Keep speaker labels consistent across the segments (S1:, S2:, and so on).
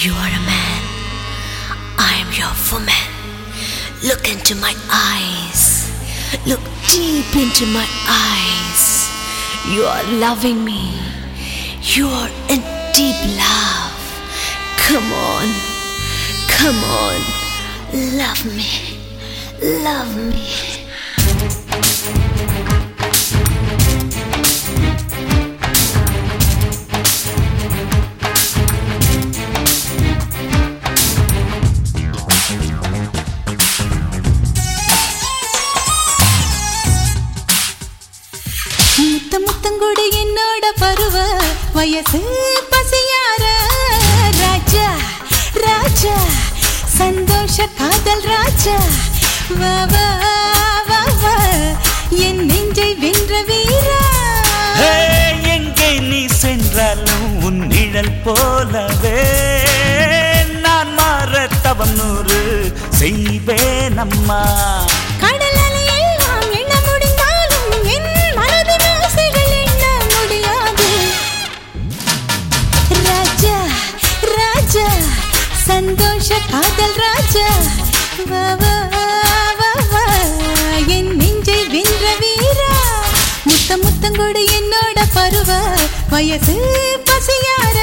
S1: You are a man. I am your woman. Look into my eyes. Look deep into my eyes. You are loving me. You are in deep love. Come on. Come on. Love me. Love me.
S2: முத்த முத்தங்கொடு என்னோட பருவ வயசு பசியார ராஜா ராஜா சந்தோஷ காதல் ராஜா வா வா வா வா என் நெஞ்சை வென்ற வீரா
S3: ஹே, எங்கே நீ சென்றாலும் உன் நிழல் போலவே நான் மாற தவம் நூறு செய்வேன் அம்மா
S2: கடல் அலையெல்லாம் எண்ண முடிந்தாலும் என் மனதின் ஆசைகள் எண்ண முடியாது ராஜா ராஜா சந்தோஷ காதல் ராஜா வா வா வா வா என் நெஞ்சை வென்ற வீரா முத்த முத்தங்கொடு என்னோட பருவ வயசு பசியார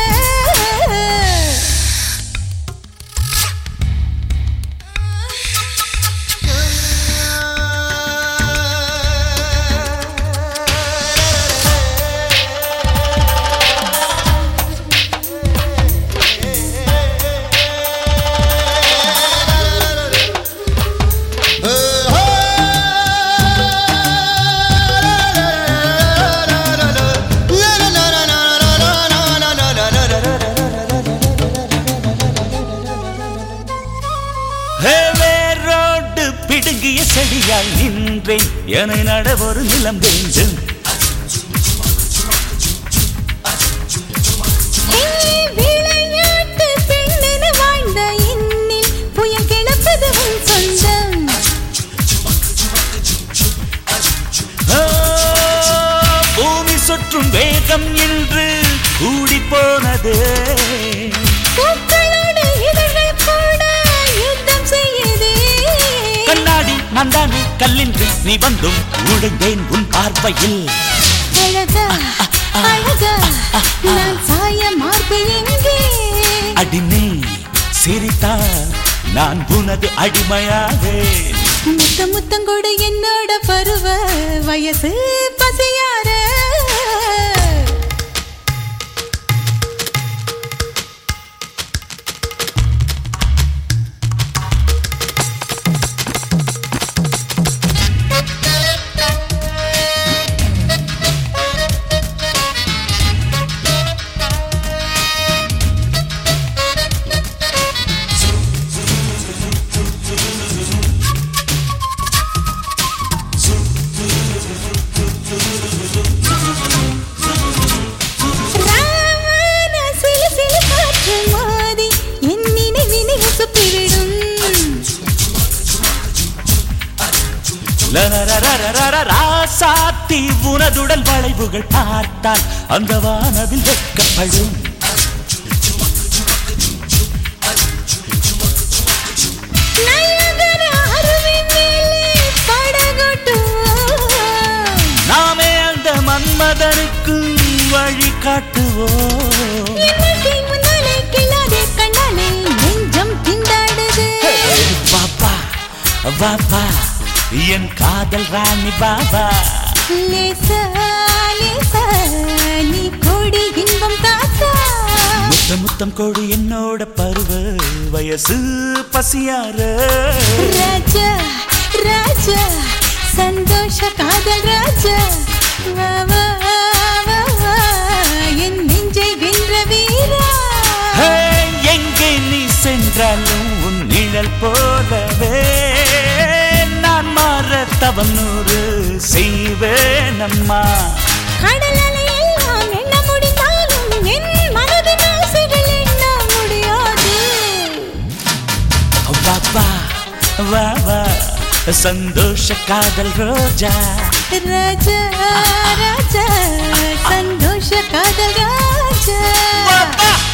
S3: ஹே, வேரோடு பிடுங்கிய செடியால் நின்றேன் என நட ஒரு நிலம் வேண்டும்
S2: ஏய், விளையாட்டு பெண்ணென வாழ்ந்த என்னில் புயல் கிளப்பது உன் சொந்தம்
S3: ஆ, பூமி சுற்றும் வேகம் என்று கூடி போனது
S2: பூக்களோடு இதழ்கள் கூட யுத்தம் செய்யுதே
S3: கண்ணாடி நான் தானே கல்லின்றி நீ வந்தும் உடைந்தேன் உன் பார்வையில்
S2: அழகா அழகா நான் சாய மார்பு எங்கே
S3: அடினே சிரித்தால் நான் உனது அடிமையாவேன்
S2: முத்த முத்தங்கொடு என்னோட பருவ வயசு பசியார ராவண சிலு சிலு காற்று மோதி என் நினைவினை உசுப்பிவிடும்
S3: லரரரரரர, ராசாத்தி உனதுடல் வளைவுகள் பார்த்தால் அந்த வானவில் வெட்கப்படும்
S2: நயகர அருவின் மேலே படகோட்டுவோம்.
S3: நாமே அந்த மன்மதனுக்கு வழி காட்டுவோம்
S2: என்னை முன்னாலே கிள்ளாதே கண்ணாலே நெஞ்சம் திண்டாடுது.
S3: பாப்பா பாப்பா என் காதல் ராணி பாபா
S2: லேசா, லேசா, நீ கோடி இன்பம் தாத்தா.
S3: முத்தம் முத்தம் கோடி என்னோட பருவ வயசு பசியார
S2: ராஜா, ராஜா, சந்தோஷ காதல் ராஜா வா, வா, வா, வா, என் நெஞ்சை வென்ற வீரா
S3: ஹே, எங்கே நீ சென்றாலும் உன் நிழல் போலவே நான் மாற தவம் நூறு செய்வேன் அம்மா
S2: கடல் அலையெல்லாம் எண்ண முடிந்தாலும் என் மனதின் ஆசைகள் எண்ண முடியாது
S3: பாப்பா வா வா சந்தோஷ காதல் ரோஜா
S2: ராஜா ராஜா சந்தோஷ காதல் ராஜா
S3: பாப்பா